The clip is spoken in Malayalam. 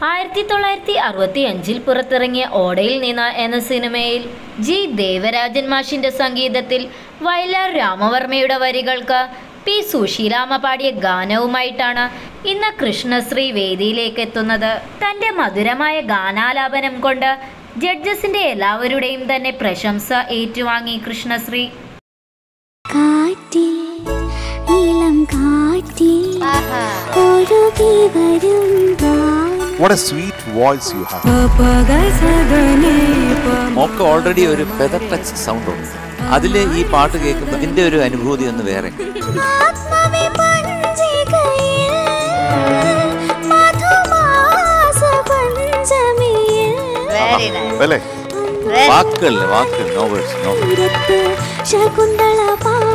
ആയിരത്തി തൊള്ളായിരത്തി അറുപത്തി അഞ്ചിൽ പുറത്തിറങ്ങിയ ഓടയിൽ നിന്ന് എന്ന സിനിമയിൽ ജി ദേവരാജൻ മാഷിന്റെ സംഗീതത്തിൽ വയലാർ രാമവർമ്മയുടെ വരികൾക്ക് പി സുശീലാമ്മ പാടിയ ഗാനവുമായിട്ടാണ് ഇന്ന് കൃഷ്ണശ്രീ വേദിയിലേക്ക് എത്തുന്നത് തന്റെ മധുരമായ ഗാനാലാപനം കൊണ്ട് ജഡ്ജസിന്റെ എല്ലാവരുടെയും തന്നെ പ്രശംസ ഏറ്റുവാങ്ങി കൃഷ്ണശ്രീ കാറ്റിൽ ഇളം കാറ്റിൽ ഒഴുകി വരും What a sweet voice you have. Mock already ഒരു ഫെദർ ടച്ച് സൗണ്ട് ഉണ്ട് അതിൽ ഈ പാട്ട് കേൾക്കുമ്പോൾ ഇതിന്റെ ഒരു അനുഭൂതി ഒന്ന് വേറെ ആത്മവിപഞ്ചികയിൽ മധുമാസ പഞ്ചമിയിൽ വെരി നൈസ് അല്ലേ വാക്കുകളില്ല വാക്കുകൾ നോവേഴ്സ് നോവേഴ്സ് തീരത്ത് ശകുന്തള പാ